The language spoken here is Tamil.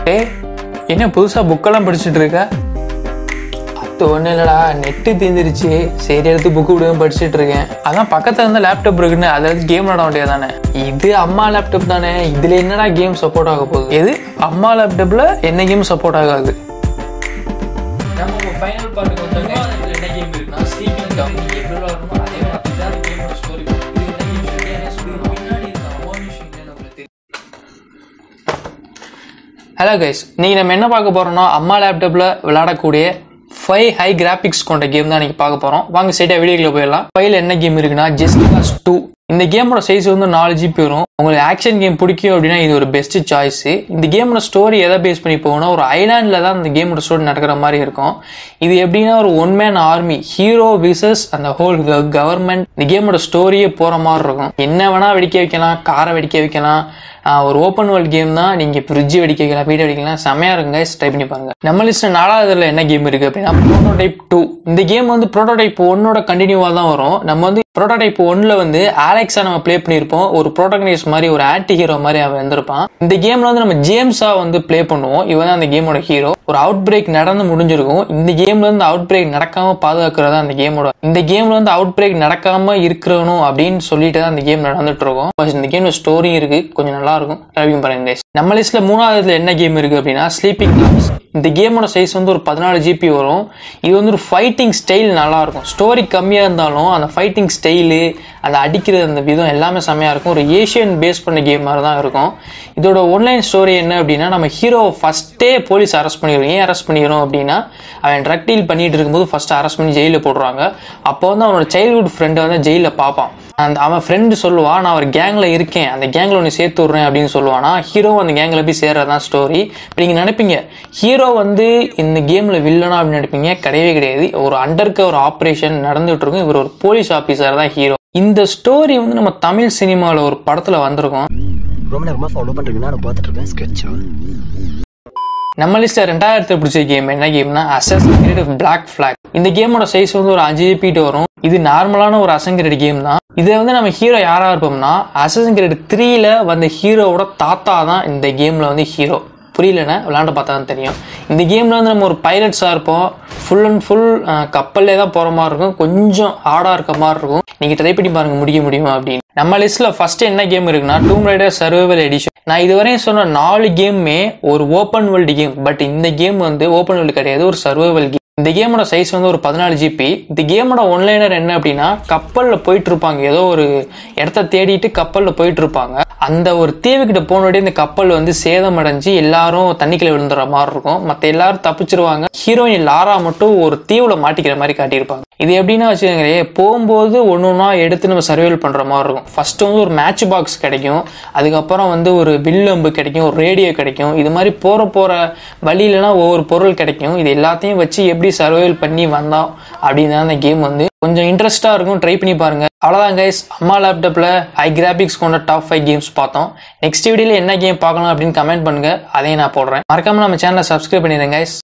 ஏய் என்ன புதுசாக புக்கெல்லாம் படிச்சுட்டு இருக்க அது ஒன்றும் இல்லைடா நெட்டு தீர்ந்துருச்சு சரி எடுத்து புக்கு விடுவேன் படிச்சுட்டு இருக்கேன் அதான் பக்கத்தில் இருந்த லேப்டாப் இருக்குன்னு அதை வச்சு கேம் விளாட வேண்டியது தானே இது அம்மா லேப்டாப் தானே இதில் என்னடா கேம் சப்போர்ட் ஆக போகுது எது அம்மா லேப்டாப்பில் என்ன கேம் சப்போர்ட் ஆகாது நம்ம ஃபைனல் பார்ட்டுக்கு வந்தாங்க இதில் என்ன கேம் இருக்குன்னா ஸ்லீப்பிங் டாக் நீங்கள் எப்படி விளாடணுமோ அதே மாதிரி தான் கேமோட ஸ்டோரி இது என்ன கேம் என்ன ஸ்டோரி பின்னாடி இருக்க அம்மா விஷயம் என்னன்னு உங்களுக்கு தெரியும் ஹலோ கைஸ் நீங்கள் நம்ம என்ன பார்க்க போகிறோம்னா அம்மா லேப்டாப்பில் விளையாடக்கூடிய ஃபைவ் ஹை கிராபிக்ஸ் கொண்ட கேம் தான் இன்னைக்கு பார்க்க போகிறோம் வாங்க ஸ்ட்ரெயிட்டாக வீடியோக்குள்ள போயிடலாம் ஃபைல் என்ன கேம் இருக்குன்னா ஜஸ்ட் கிளாஸ் டூ இந்த கேமோட சைஸ் வந்து நாலு ஜிபி வரும் உங்களுக்கு ஆக்ஷன் கேம் பிடிக்கும் அப்படின்னா இது ஒரு பெஸ்ட் சாய்ஸ் இந்த கேமோட ஸ்டோரி எதை பேஸ் பண்ணி போகணும்னா ஒரு ஐலாண்டில் தான் இந்த கேமோட ஸ்டோரி நடக்கிற மாதிரி இருக்கும் இது எப்படின்னா ஒரு one man army hero versus அந்த ஹோல் கவர்மெண்ட் இந்த கேமோட ஸ்டோரியே போகிற மாதிரி இருக்கும் என்ன வேணால் வெடிக்க வைக்கலாம் காரை வெடிக்க வைக்கலாம் ஆஹ் ஒரு ஓப்பன் வேர்ல்ட் கேம் தான் நீங்கள் ஃப்ரிட்ஜ் வெடிக்க வைக்கலாம் வீடு வெடிக்கலாம் செமையாக இருக்குங்க ட்ரை பண்ணி பாருங்க நம்ம லிஸ்ட் நாலாவதுல என்ன கேம் இருக்குது அப்படின்னா ப்ரோட்டோடைப் டூ இந்த கேம் வந்து ப்ரோட்டோடைப் ஒன்னோட கண்டினியூவாக தான் வரும் நம்ம வந்து ப்ரோட்டோடைப் ஒன்ல வந்து ஆலெக்ஸா நம்ம ப்ளே பண்ணியிருப்போம் ஒரு ப்ரோட்டகனைஸ் மாதிரி ஒரு ஆன்டி ஹீரோ மாதிரி அவன் வந்திருப்பான் இந்த கேம்ல வந்து நம்ம ஜேம்ஸா வந்து ப்ளே பண்ணுவோம் இவன் தான் அந்த கேமோட ஹீரோ ஒரு அவுட் பிரேக் நடந்து முடிஞ்சிருக்கும் இந்த கேம்ல இருந்து அவுட் பிரேக் நடக்காம பாதுகாக்கிறதா அந்த கேமோட இந்த கேம்ல வந்து அவுட் பிரேக் நடக்காம இருக்கணும் அப்படின்னு சொல்லிட்டு தான் அந்த கேம் நடந்துட்டு இருக்கும் But இந்த கேம்ல ஸ்டோரி இருக்கு கொஞ்சம் நல்லா இருக்கும் ட்ரைவிங் பாருங்க guys. நம்ம லிஸ்ட்ல மூணாவதுல என்ன கேம் இருக்கு அப்படின்னா ஸ்லீப்பிங் கிளாஸ் இந்த கேமோட சைஸ் வந்து ஒரு பதினாலு ஜிபி வரும் இது வந்து ஒரு ஃபைட்டிங் ஸ்டைல் நல்லா இருக்கும் ஸ்டோரி கம்மியாக இருந்தாலும் அந்த ஃபைட்டிங் ஸ்டைலு அந்த அடிக்கிற அந்த விதம் எல்லாமே செம்மையாக இருக்கும் ஒரு ஏஷியன் பேஸ் பண்ண கேம் மாதிரி தான் இருக்கும் இதோட ஒன்லைன் ஸ்டோரி என்ன அப்படின்னா நம்ம ஹீரோ ஃபஸ்ட்டே போலீஸ் அரெஸ்ட் பண்ணிடுவோம் ஏன் அரெஸ்ட் பண்ணிடுறோம் அப்படின்னா அவன் ட்ரக் டீல் பண்ணிட்டு இருக்கும்போது ஃபர்ஸ்ட் அரெஸ்ட் பண்ணி ஜெயிலில் போடுறாங்க அப்போ வந்து அவனோட சைல்ட்ஹுட் ஃப்ரெண்டை வந்து ஜெயிலில் பார்ப்பான் அந்த அவன் ஃப்ரெண்டு சொல்லுவான் நான் ஒரு கேங்கில் இருக்கேன் அந்த கேங்கில் ஒன்று சேர்த்து விட்றேன் அப்படின்னு சொல்லுவானா ஹீரோ அந்த கேங்கில் போய் சேர்றதான் ஸ்டோரி இப்போ நீங்கள் நினைப்பீங்க ஹீரோ வந்து இந்த கேமில் வில்லனா அப்படின்னு நினைப்பீங்க கிடையவே கிடையாது ஒரு அண்டர் கவர் ஆப்ரேஷன் நடந்துட்டு இருக்கும் இவர் ஒரு போலீஸ் ஆஃபீஸர் தான் ஹீரோ இந்த ஸ்டோரி வந்து நம்ம தமிழ் சினிமாவில் ஒரு படத்தில் வந்திருக்கும் ரொம்ப நேரமா ஃபாலோ பண்றீங்கன்னா நான் பார்த்துட்டு இருக்கேன் ஸ்கெட்சா நம்ம லிஸ்ட்ல ரெண்டாயிரத்துல பிடிச்ச கேம் என்ன கேம்னா அசஸ் பிளாக் ஃபிளாக் இந்த கேமோட சைஸ் வந்து ஒரு அஞ்சு ஜிபிட்டு வரும் இது நார்மலான ஒரு அசங்கிரேட் கேம் தான் இதை வந்து நம்ம ஹீரோ யாரா இருப்போம்னா அசன் கிரேட் த்ரீல வந்த ஹீரோவோட தாத்தா தான் இந்த கேம்ல வந்து ஹீரோ புரியலண்ணே விளாண்டு பார்த்தா தான் தெரியும் இந்த கேமில் வந்து நம்ம ஒரு பைலட்ஸாக இருப்போம் ஃபுல் அண்ட் ஃபுல் கப்பல்லே தான் போகிற மாதிரி இருக்கும் கொஞ்சம் ஹார்டாக இருக்க மாதிரி இருக்கும் நீங்கள் ட்ரை பண்ணி பாருங்க முடிய முடியுமா அப்படின்னு நம்ம லிஸ்ட்டில் ஃபர்ஸ்ட் என்ன கேம் இருக்குன்னா டூம் ரைடர் சர்வைவல் எடிஷன் நான் இதுவரையும் சொன்ன நாலு கேமுமே ஒரு ஓப்பன் வேர்ல்டு கேம் பட் இந்த கேம் வந்து ஓப்பன் வேர்ல்டு கிடையாது ஒரு சர்வைவல் கேம் இந்த கேமோட சைஸ் வந்து ஒரு பதினாலு ஜிபி இந்த கேமோட ஒன்லைனர் என்ன அப்படின்னா கப்பலில் போயிட்டு இருப்பாங்க ஏதோ ஒரு இடத்த தேடிட்டு கப்பலில் போயிட்டு இருப்பாங்க அந்த ஒரு தீவுக்கிட்ட போனோடே இந்த கப்பல் வந்து சேதம் அடைஞ்சு எல்லாரும் தண்ணிக்குள்ள விழுந்துற மாதிரி இருக்கும் மற்ற எல்லாரும் தப்பிச்சிருவாங்க ஹீரோயின் லாரா மட்டும் ஒரு தீவுல மாட்டிக்கிற மாதிரி காட்டியிருப்பாங்க இது எப்படின்னா வச்சுக்கோங்களேன் போகும்போது ஒன்று ஒன்றா எடுத்து நம்ம சர்வைவல் பண்ணுற மாதிரி இருக்கும் ஃபர்ஸ்ட் வந்து ஒரு மேட்ச் பாக்ஸ் கிடைக்கும் அதுக்கப்புறம் வந்து ஒரு வில்லம்பு கிடைக்கும் ஒரு ரேடியோ கிடைக்கும் இது மாதிரி போகிற போகிற வழியிலலாம் ஒவ்வொரு பொருள் கிடைக்கும் இது எல்லாத்தையும் வச்சு எப்படி சர்வைவல் பண்ணி வந்தோம் அப்படின்னு தான் அந்த கேம் வந்து கொஞ்சம் இன்ட்ரெஸ்ட்டாக இருக்கும் ட்ரை பண்ணி பாருங்க அவ்வளோதான் கைஸ் அம்மா லேப்டாப்பில் ஹை கிராபிக்ஸ் கொண்ட டாப் ஃபைவ் கேம்ஸ் பார்த்தோம் நெக்ஸ்ட் வீடியோவில் என்ன கேம் பார்க்கலாம் அப்படின்னு கமெண்ட் பண்ணுங்க அதையும் நான் போடுறேன் மறக்காம நம்ம சேனலை சப்ஸ்கிரைப் பண்ணிடுங்க கைஸ்